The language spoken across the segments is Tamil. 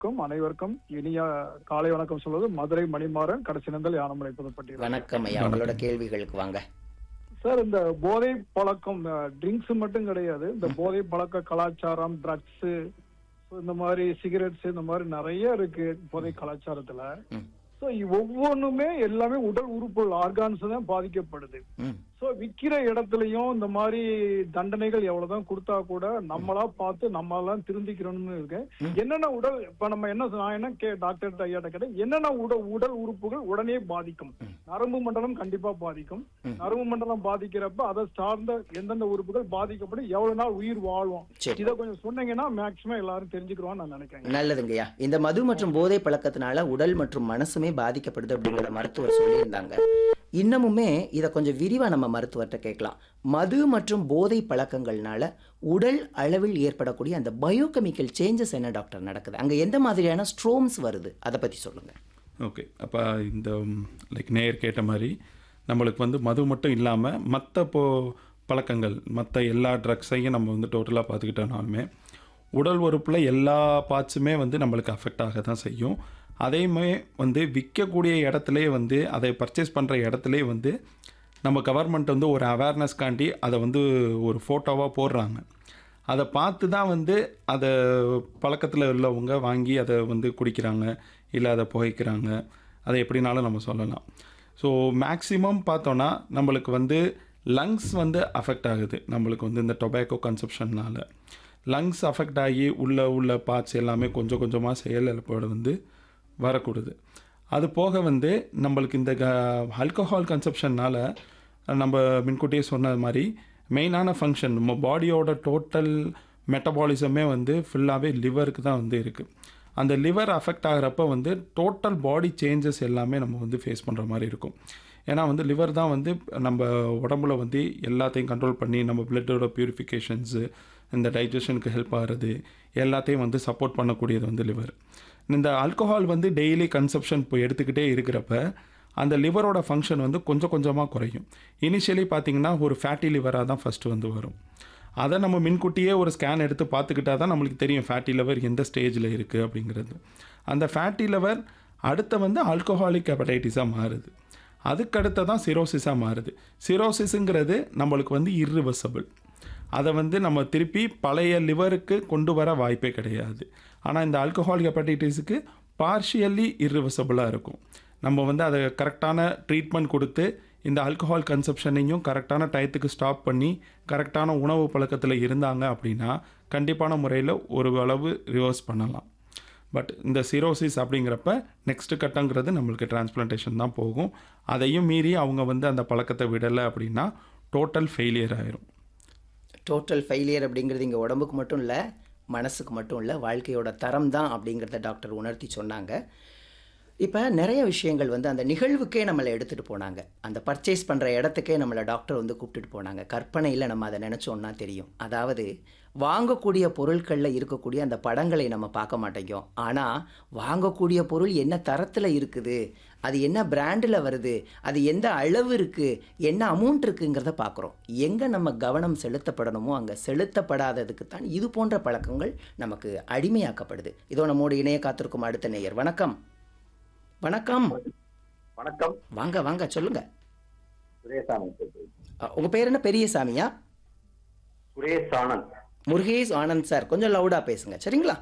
க்கும் அனைவருக்கும் இனிய காலை வணக்கம் சொல்வது மதுரை மணிமாறன் கடைசினந்தல் யானமலை புதுப்பட்டி வணக்கம் ஐயா உங்களோட கேள்விகளுக்கு வாங்க சார் இந்த போதை பழக்கம் ட்ரிங்க்ஸ் மட்டும் கிடையாது இந்த போதை பழக்க கலாச்சாரம் ட்ரக்ஸ் இந்த மாதிரி சிகரெட்ஸ் இந்த மாதிரி நிறைய இருக்கு போதை கலாச்சாரத்துல ம். சோ ஒவ்வொன்றுமே எல்லாமே உடல் உறுப்புகள் ஆர்கான்ஸ் தான் பாதிக்கப்படுது ம் சோ விக்கிற இடத்துலயும் இந்த மாதிரி தண்டனைகள் எவ்வளவுதான் கொடுத்தா கூட நம்மளா பார்த்து நம்மளாம் திருந்திக்கிறோம்னு இருக்கு ம். என்னென்ன உடல் இப்ப நம்ம என்ன நான் என்ன கே டாக்டர் ஐயாட்ட கேட்டேன் என்னென்ன உடல் உடல் உறுப்புகள் உடனே பாதிக்கும் ம். நரம்பு மண்டலம் கண்டிப்பா பாதிக்கும் ம். நரம்பு மண்டலம் பாதிக்கிறப்ப அதை சார்ந்த எந்தெந்த உறுப்புகள் பாதிக்கப்படும் எவ்வளவு நாள் உயிர் வாழும் சரி இதை கொஞ்சம் சொன்னீங்கன்னா மேக்சிமம் எல்லாரும் தெரிஞ்சுக்கிறோம்னு நான் நினைக்கிறேன் நல்லதுங்கய்யா இந்த மது மற்றும் போதை பழக்கத்தினால உடல் மற்றும் மனசுமே பாதிக்கப்படுது அப்படிங்கிற மருத்துவர் சொல்லியிருந்தாங்க இன்னமுமே இதை கொஞ்சம் விரிவா நம்ம மருத்துவர்கிட்ட கேட்கலாம் மது மற்றும் போதை பழக்கங்கள்னால உடல் அளவில் ஏற்படக்கூடிய அந்த பயோகெமிக்கல் சேஞ்சஸ் என்ன டாக்டர் நடக்குது அங்க எந்த மாதிரியான ஸ்ட்ரோம்ஸ் வருது அதை பத்தி சொல்லுங்க ஓகே அப்போ இந்த லைக் நேயர் கேட்ட மாதிரி நம்மளுக்கு வந்து மது மட்டும் இல்லாமல் மற்ற போ பழக்கங்கள் மற்ற எல்லா ட்ரக்ஸையும் நம்ம வந்து டோட்டலாக பார்த்துக்கிட்டோம்னாலுமே உடல் உறுப்பில் எல்லா பார்ட்ஸுமே வந்து நம்மளுக்கு அஃபெக்ட் ஆக தான் செய்யும் அதேமே வந்து விற்கக்கூடிய இடத்துலே வந்து அதை பர்ச்சேஸ் பண்ணுற இடத்துலே வந்து நம்ம கவர்மெண்ட் வந்து ஒரு அவேர்னஸ்காண்டி அதை வந்து ஒரு ஃபோட்டோவாக போடுறாங்க அதை பார்த்து தான் வந்து அதை பழக்கத்தில் உள்ளவங்க வாங்கி அதை வந்து குடிக்கிறாங்க இல்லை அதை புகைக்கிறாங்க அதை எப்படினாலும் நம்ம சொல்லலாம் ஸோ மேக்ஸிமம் பார்த்தோன்னா நம்மளுக்கு வந்து லங்ஸ் வந்து அஃபெக்ட் ஆகுது நம்மளுக்கு வந்து இந்த டொபேக்கோ கன்சப்ஷன்னால லங்ஸ் அஃபெக்ட் ஆகி உள்ள உள்ள பார்ட்ஸ் எல்லாமே கொஞ்சம் கொஞ்சமாக செயலிழப்போடு வந்து வரக்கூடுது அது போக வந்து நம்மளுக்கு இந்த ஆல்கஹால் கன்சப்ஷன்னால நம்ம முன்கூட்டியே சொன்ன மாதிரி மெயினான ஃபங்க்ஷன் நம்ம பாடியோட டோட்டல் மெட்டபாலிசமே வந்து ஃபுல்லாகவே லிவருக்கு தான் வந்து இருக்குது அந்த லிவர் அஃபெக்ட் ஆகிறப்ப வந்து டோட்டல் பாடி சேஞ்சஸ் எல்லாமே நம்ம வந்து ஃபேஸ் பண்ணுற மாதிரி இருக்கும் ஏன்னா வந்து லிவர் தான் வந்து நம்ம உடம்புல வந்து எல்லாத்தையும் கண்ட்ரோல் பண்ணி நம்ம பிளட்டோட பியூரிஃபிகேஷன்ஸு இந்த டைஜஷனுக்கு ஹெல்ப் ஆகிறது எல்லாத்தையும் வந்து சப்போர்ட் பண்ணக்கூடியது வந்து லிவர் இந்த ஆல்கஹால் வந்து டெய்லி கன்சப்ஷன் இப்போ எடுத்துக்கிட்டே இருக்கிறப்ப அந்த லிவரோட ஃபங்க்ஷன் வந்து கொஞ்சம் கொஞ்சமாக குறையும் இனிஷியலி பார்த்தீங்கன்னா ஒரு ஃபேட்டி லிவராக தான் ஃபஸ்ட்டு வந்து வரும் அதை நம்ம முன்கூட்டியே ஒரு ஸ்கேன் எடுத்து பார்த்துக்கிட்டா தான் நம்மளுக்கு தெரியும் ஃபேட்டி லிவர் எந்த ஸ்டேஜில் இருக்குது அப்படிங்கிறது அந்த ஃபேட்டி லிவர் அடுத்த வந்து ஆல்கஹாலிக் ஹெப்படைட்டிஸாக மாறுது அதுக்கு அடுத்த தான் சிரோசிஸாக மாறுது சிரோசிஸுங்கிறது நம்மளுக்கு வந்து irreversible அதை வந்து நம்ம திருப்பி பழைய லிவருக்கு கொண்டு வர வாய்ப்பே கிடையாது ஆனால் இந்த ஆல்கஹால் ஹெப்படைட்டிஸுக்கு பார்ஷியலி irreversible-ஆ இருக்கும் நம்ம வந்து அதை கரெக்டான ட்ரீட்மெண்ட் கொடுத்து இந்த ஆல்கஹால் கன்சப்ஷனையும் கரெக்டான டயத்துக்கு ஸ்டாப் பண்ணி கரெக்டான உணவு பழக்கத்தில் இருந்தாங்க அப்படின்னா கண்டிப்பான முறையில் ஒரு அளவு ரிவர்ஸ் பண்ணலாம் பட் இந்த சிரோசிஸ் அப்படிங்கிறப்ப நெக்ஸ்ட் கட்டங்கிறது நம்மளுக்கு டிரான்ஸ்பிளான்டேஷன் தான் போகும் அதையும் மீறி அவங்க வந்து அந்த பழக்கத்தை விடலை அப்படின்னா டோட்டல் ஃபெயிலியர் ஆயிரும் டோட்டல் ஃபெயிலியர் அப்படிங்கிறது இங்கே உடம்புக்கு மட்டும் இல்லை மனசுக்கு மட்டும் இல்லை வாழ்க்கையோட தரம் தான் அப்படிங்கிறத டாக்டர் உணர்த்தி சொன்னாங்க இப்போ நிறைய விஷயங்கள் வந்து அந்த நிகழ்வுக்கே நம்மளை எடுத்துகிட்டு போனாங்க அந்த பர்ச்சேஸ் பண்ணுற இடத்துக்கே நம்மளை டாக்டர் வந்து கூப்பிட்டுட்டு போனாங்க கற்பனையில் நம்ம அதை நினச்சோன்னா தெரியும் அதாவது வாங்கக்கூடிய பொருட்களில் இருக்கக்கூடிய அந்த படங்களை நம்ம பார்க்க மாட்டேங்கிறோம் ஆனால் வாங்கக்கூடிய பொருள் என்ன தரத்தில் இருக்குது அது என்ன பிராண்டில் வருது அது எந்த அளவு இருக்குது என்ன அமௌண்ட் இருக்குங்கிறத பார்க்குறோம் எங்கே நம்ம கவனம் செலுத்தப்படணுமோ அங்கே செலுத்தப்படாததுக்கு தான் இது போன்ற பழக்கங்கள் நமக்கு அடிமையாக்கப்படுது இதோ நம்மோடு இணைய காத்திருக்கும் அடுத்த நேயர் வணக்கம் வணக்கம் வணக்கம் வாங்க வாங்க சொல்லுங்க சுரேஷ் ஆனந்த் பேசுறேன். அ, உங்க பேர் என்ன பெரியசாமியா சுரேஷ் ஆனந்த் முருகேஷ் ஆனந்த் சார் கொஞ்சம் லவுடா பேசுங்க சரிங்களா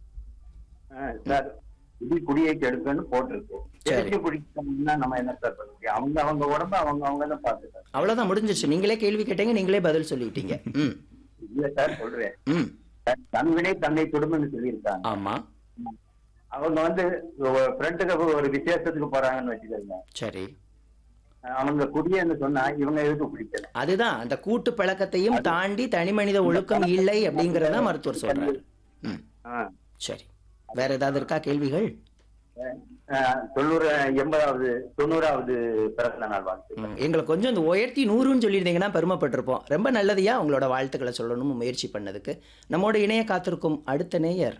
ஆ, சார் இது குடியை கெடுக்கன்னு போட்டிருக்கு சரி. தெரிஞ்சு குடிக்கணும்னா நம்ம என்ன சார் பண்ண முடியும் அவங்க அவங்க உடம்ப அவங்க அவங்க தான் பார்த்துக்காங்க அவ்வளவுதான் முடிஞ்சிச்சு நீங்களே கேள்வி கேட்டீங்க நீங்களே பதில் சொல்லிட்டீங்க ம் இல்ல சார் சொல்றேன் ம் தன்வினை தன்னை குடும்பம்னு சொல்லியிருக்காங்க ஆமா அவங்க வந்து ஃப்ரெண்டுக்கு ஒரு விசேஷத்துக்கு போறாங்கன்னு வச்சுக்கோங்க சரி அவங்க குடியன்னு சொன்னா இவங்க எதுக்கு குடிக்கல அதுதான் அந்த கூட்டு பழக்கத்தையும் தாண்டி தனி மனித ஒழுக்கம் இல்லை அப்படிங்கறத மருத்துவர் சொல்றாரு ம் ஆ. சரி வேற ஏதாவது இருக்கா கேள்விகள் ஆ, தொண்ணூறு எண்பதாவது தொண்ணூறாவது பிறந்த நாள் வாழ்த்து ம், எங்களை கொஞ்சம் இந்த உயர்த்தி நூறுன்னு சொல்லியிருந்தீங்கன்னா பெருமைப்பட்டிருப்போம் ரொம்ப நல்லதையா உங்களோட வாழ்த்துக்களை சொல்லணும்னு முயற்சி பண்ணதுக்கு நம்மோட இணைய காத்திருக்கும் அடுத்த நேயர்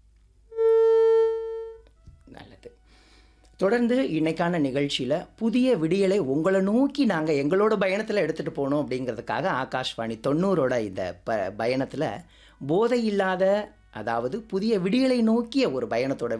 நல்லது தொடர்ந்து இன்னைக்கான நிகழ்ச்சியில் புதிய விடியலை உங்களை நோக்கி நாங்கள் எங்களோட பயணத்தில் எடுத்துகிட்டு போகணும் அப்படிங்கிறதுக்காக ஆகாஷ்வாணி தொண்ணூறோட இந்த ப பயணத்தில் போதை இல்லாத அதாவது புதிய விடியலை நோக்கிய ஒரு பயணத்தோட